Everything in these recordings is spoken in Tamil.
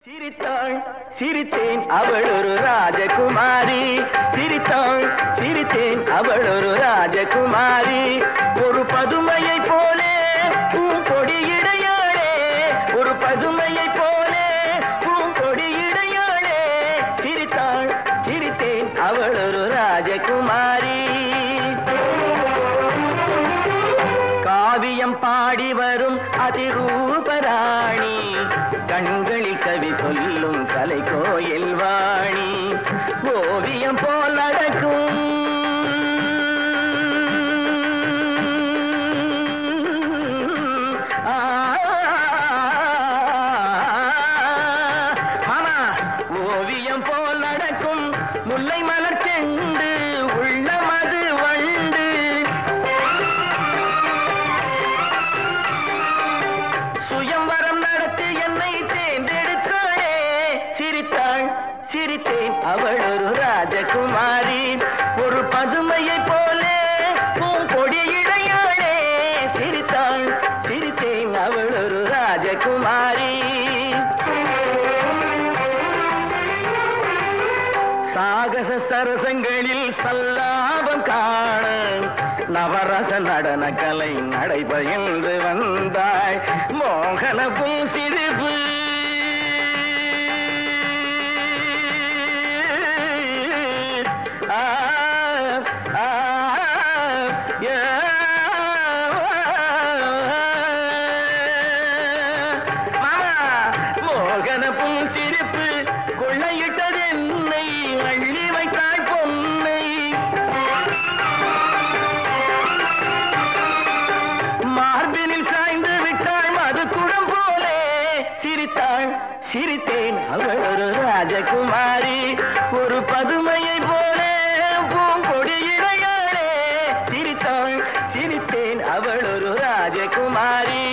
சிரித்தாள் சிரித்தேன் அவள் ஒரு ராஜகுமாரி சிரித்தாள் சிரித்தேன் அவள் ஒரு ராஜகுமாரி ஒரு பதுமையை போலே பூங்கொடியிடையாளே ஒரு பதுமையை போலே பூங்கொடியிடையாளே சிரித்தாள் சிரித்தேன் அவள் ஒரு ராஜகுமாரி காவியம் பாடி வரும் அதிரூபராணி கண்களில் கவி சொல்லும் கலை கோயில் வாணி ஓவியம் போல் நடக்கும் ஆ, ஆமா ஓவியம் போல் நடக்கும் முல்லை மலர் செண்டு உள்ளமது வண்டு சுயம்வரம் நடத்தி என்னை தேர்ந்தெடுத்தாளே சிரித்தாள் சிரித்தேன் அவள் ஒரு ராஜகுமாரி ஒரு பதுமையை போலே பூங்கொடியிடையாளே சிரித்தாள் சிரித்தேன் அவள் ஒரு ராஜகுமாரி சாகச சரசங்களில் சல்லாபம் காண நவரச நடன கலை நடைபயின்று வந்தாய் மோகன பூசிரிப்பு ஆ, ஆ, ஏ, மாமா மோகன பூஞ்சிரிப்பு கொள்ளையிட்டது என்னை அள்ளி வைத்தாள் பொன்னை மார்பினில் சாய்ந்து விட்டாள் மது குடம் போலே சிரித்தாள் சிரித்தேன் அவள் ஒரு ராஜகுமாரி ஒரு பதுமையை போலே பூங்கொடியிடையாளே சிரித்தாள் சிரித்தேன் அவள் ஒரு ராஜகுமாரி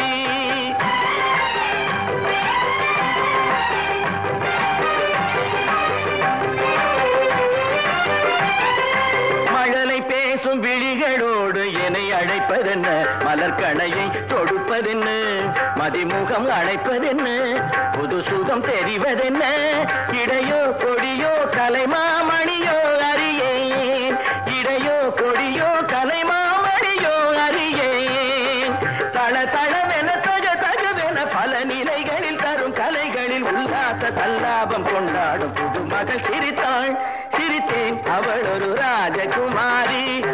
மழலை பேசும் விழிகளோடு என்னை அழைப்பதென்ன மலர்கணையை தொடுப்பதென்ன மதிமுகம் அழைப்பதென்ன புது சுகம் தெரிவதென்ன இடையோ கொடியோ கலைமாமணியோ அறியேன் இடையோ கொடியோ கலைமாமணியோ அறியேன் தள தளவென தக தகவென பல நிலைகளில் தரும் கலைகளில் உல்லாச தல்லாபம் கொண்டாடும் புது மகள் சிரித்தாள் சிரித்தேன் அவள் ஒரு ராஜகுமாரி